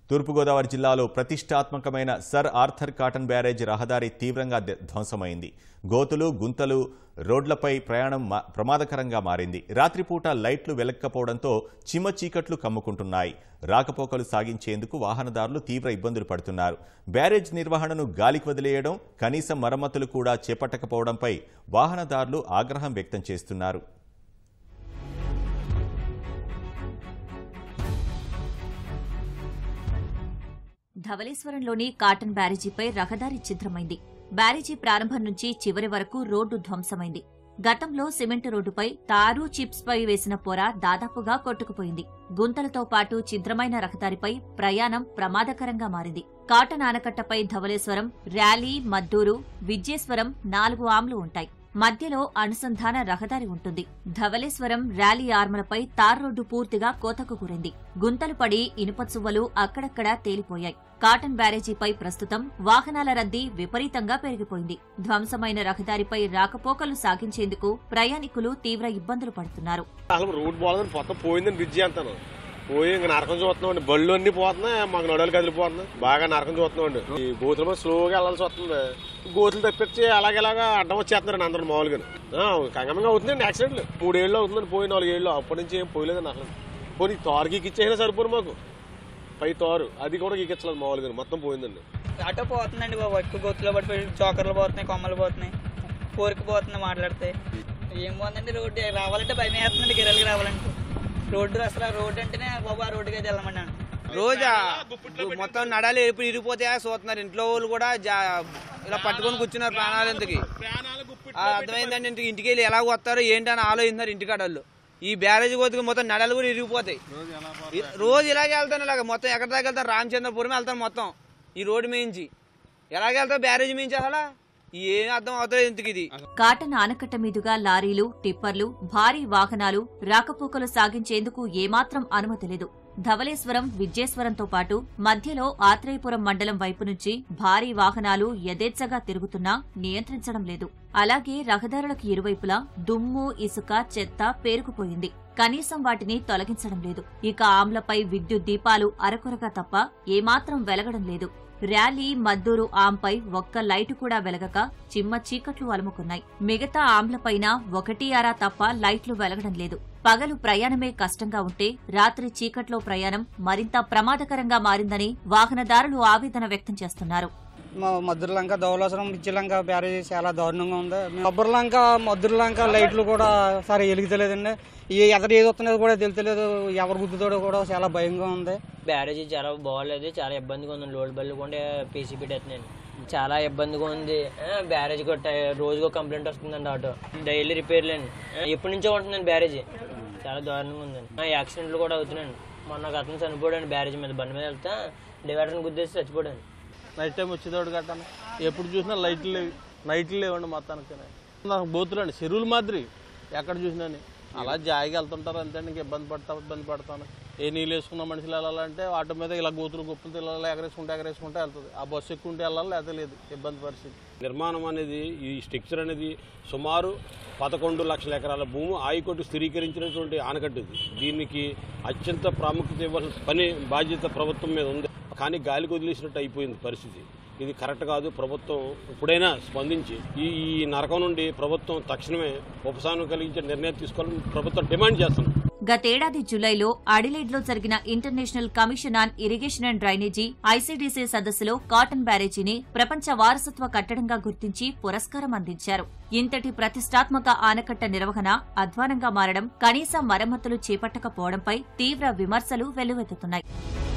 తూర్పుగోదావరి జిల్లాలో ప్రతిష్టాత్మకమైన sir Arthur cotton barrage రహదారి తీవ్రంగా ద- ధ్వంసమైంది గోతులు గుంతలు రోడ్లపై ప్రయాణం మా- ప్రమాదకరంగా మారింది రాత్రిపూట లైట్లు వెలక్కపోవడంతో చిమ చీకట్లు కమ్ముకుంటున్నాయి రాకపోకలు సాగించేందుకు వాహనదారులు తీవ్ర ఇబ్బందులు పడుతున్నారు బ్యారేజ్ నిర్వహణను గాలికి వదిలేయడం కనీసం మరమ్మతులు కూడా చేపట్టకపోవడంపై వాహనదారులు ఆగ్రహం వ్యక్తం చేస్తున్నారు ధవళేశ్వరంలోని కాటన్ బ్యారేజీపై రహదారి ఛిద్రమైంది బ్యారేజీ ప్రారంభం నుంచి చివరి వరకు రోడ్డు ధ్వంసమైంది గతంలో సిమెంట్ రోడ్డుపై తారు చిప్స్ పై వేసిన పొర దాదాపుగా కొట్టుకుపోయింది గుంతలతో పాటు ఛిద్రమైన రహదారిపై ప్రయాణం ప్రమాదకరంగా మారింది కాటన్ ఆనకట్టపై ధవళేశ్వరం ర్యాలీ మద్దూరు విజ్జేశ్వరం నాలుగు ఆమ్లు ఉంటాయి మధ్యలో అనుసంధాన రహదారి ఉంటుంది ధవళేశ్వరం ర్యాలీ ఆర్మలపై తార్ రోడ్డు పూర్తిగా కోతకు గురైంది గుంతలు పడి ఇనుప చువ్వలు అక్కడక్కడా తేలిపోయాయి కాటన్ బ్యారేజీపై ప్రస్తుతం వాహనాల రద్దీ విపరీతంగా పెరిగిపోయింది ధ్వంసమైన రహదారిపై రాకపోకలు సాగించేందుకు ప్రయాణికులు తీవ్ర ఇబ్బందులు పడుతున్నారు అసలు రోడ్ బాగుందని మొత్తం పోయిందని బ్రిడ్జి అంతాను పోయి ఇంక నరకం చూస్తున్నాం అండి బళ్ళు అన్ని పోతున్నాయి మాకు నడవలు కదిలిపోతున్నాయి బాగా నరకం చూస్తున్నాం అండి ఈ గోతుల మీద స్లోగా వెళ్ళాల్సి వస్తుంది గోతులు తప్పించి అలాగేలాగా అడ్డం వచ్చేస్తున్నారండి అందరూ మామూలుగా కంగమంగా అవుతుందండి యాక్సిడెంట్లు మూడేళ్ళు అవుతుందండి పోయి నాలుగేళ్ళు అప్పటి నుంచి ఏం పోయలేదండి అసలు పోనీ తారు గీకిచ్చేసినా సరిపోరు మాకు పై తారు అది కూడా గీకిచ్చలేదు మామూలుగా మొత్తం పోయిందండి ఆటో పోతుందండి బాబు ఎక్కువ గొత్తులో పడిపోయి చోకర్లు పోతున్నాయి కొమ్మలు పోతున్నాయి కోరిక పోతున్నాయి మాట్లాడితే ఏం పోతుందండి రోడ్డు రావాలంటే భయం వేస్తుందండి గిరలకి రావాలంటే రోడ్డు అసలు ఆ రోడ్డు అంటేనే బాబు ఆ రోడ్డుకి అయితే వెళ్ళమండి రోజా మొత్తం నడాలి ఎప్పుడు ఇరిగిపోతే చూస్తున్నారు ఇంట్లో వాళ్ళు కూడా జా- ఇలా పట్టుకొని కూర్చున్నారు ప్రాణాలు ఎందుకు అర్థమైందండి ఇంటికి ఇంటికి వెళ్ళి ఎలా వస్తారో ఏంటని ఆలోచిస్తున్నారు ఇంటికాడ వాళ్ళు ఈ బ్యారేజ్ కోతుకు మొత్తం నడలు కూడా ఇరిగిపోతాయి ఈ- రోజు ఇలాగే వెళ్తాను ఇలాగ మొత్తం ఎక్కడి దాకా వెళ్తాను రామచంద్రపురం వెళ్తాను మొత్తం ఈ రోడ్డు మించి ఎలాగ వెళ్తావు బ్యారేజ్ మించి అసలు ఏం అర్థం అవుతుంది ఇంతకు ఇది కాటన్ ఆనకట్ట మీదుగా లారీలు టిప్పర్లు భారీ వాహనాలు రాకపోకలు సాగించేందుకు ఏమాత్రం అనుమతి లేదు ధవళేశ్వరం విజ్జేశ్వరంతో పాటు మధ్యలో ఆత్రేయపురం మండలం వైపు నుంచి భారీ వాహనాలు యథేచ్ఛగా తిరుగుతున్నా నియంత్రించడం లేదు అలాగే రహదారులకు ఇరువైపులా దుమ్ము ఇసుక చెత్త పేరుకుపోయింది కనీసం వాటిని తొలగించడం లేదు ఇక ఆమ్లపై విద్యుత్ దీపాలు అరకొరగా తప్ప ఏమాత్రం వెలగడం లేదు ర్యాలీ మద్దూరు ఆంపై ఒక్క లైటు కూడా వెలగక చిమ్మ చీకట్లు అలుముకున్నాయి మిగతా ఆమ్లపైన ఒకటి అరా తప్ప లైట్లు వెలగడం లేదు పగలు ప్రయాణమే కష్టంగా ఉంటే రాత్రి చీకట్లో ప్రయాణం మరింత ప్రమాదకరంగా మారిందని వాహనదారులు ఆవేదన వ్యక్తం చేస్తున్నారు మా మధురలంక ధవళేశ్వరం పిచ్చిలంక బ్యారేజ్ చాలా దారుణంగా ఉంది కొబ్బరిలంక మధురలంక లైట్లు కూడా సరే వెలుగుతలేదండి ఏ ఎదరు ఏది వస్తున్నది కూడా తెలుతలేదు ఎవరు గుద్దుతాడో కూడా చాలా భయంగా ఉంది బ్యారేజీ చాలా బాగోలేదు చాలా ఇబ్బందిగా ఉంది లోడ్ బళ్ళు కూడా పీసీ పెట్టేస్తున్నాను చాలా ఇబ్బందిగా ఉంది ఆ, బ్యారేజ్ కొట్ట రోజుకో కంప్లైంట్ వస్తుందండి ఆటో డైలీ రిపేర్లు అండి ఎప్పటి నుంచో ఉంటుందండి బ్యారేజీ చాలా దారుణంగా ఉందండి ఆ, యాక్సిడెంట్లు కూడా అవుతున్నాయండి మొన్న ఒక అతను చనిపోయాడు బ్యారేజ్ మీద బండి మీద వెళ్తా డివైడర్ని గుద్దేసి చచ్చిపోయాడు నైట్ టైం వచ్చేటోడు కట్టాను ఎప్పుడు చూసినా లైట్లు లేవు నైట్లు లేవండి మొత్తానికి నాకు బోతులండి చెరువులు మాదిరి ఎక్కడ చూసినా అలా జాయిగా వెళ్తుంటారు అంతే ఇంక ఇబ్బంది పడతా ఇబ్బంది పడతాను ఏ నీళ్ళు వేసుకున్న మనుషులు వెళ్ళాలంటే ఆటో మీద ఇలా గోతులు గొప్పలు వెళ్ళాలి ఎగరేసుకుంటే ఎగరేసుకుంటే వెళ్తుంది ఆ బస్సు ఎక్కుంటే వెళ్ళాలి లేకపోతే లేదు ఇబ్బంది పరిస్థితి నిర్మాణం అనేది ఈ స్ట్రక్చర్ అనేది సుమారు పదకొండు లక్షల ఎకరాల భూమి ఆయుకొట్టు స్థిరీకరించినటువంటి ఆనకట్టు ఇది దీనికి అత్యంత ప్రాముఖ్యత ఇవ్వాల్సిన పని బాధ్యత ప్రభుత్వం మీద ఉంది కానీ గాలికి వదిలేసినట్టు అయిపోయింది పరిస్థితి ఇది కరెక్ట్ కాదు ప్రభుత్వం ఇప్పుడైనా స్పందించి ఈ ఈ నరకం నుండి ప్రభుత్వం తక్షణమే ఉపశమనం కలిగించే నిర్ణయం తీసుకోవాలని ప్రభుత్వం డిమాండ్ చేస్తుంది గతేడాది జులైలో అడిలైడ్లో జరిగిన international commission on irrigation and drainage ICDC సదస్సులో కాటన్ బ్యారేజీని ప్రపంచ వారసత్వ కట్టడంగా గుర్తించి పురస్కారం అందించారు ఇంతటి ప్రతిష్టాత్మక ఆనకట్ట నిర్వహణ అధ్వానంగా మారడం కనీస మరమ్మతులు చేపట్టకపోవడంపై తీవ్ర విమర్శలు వెల్లువెత్తుతున్నాయి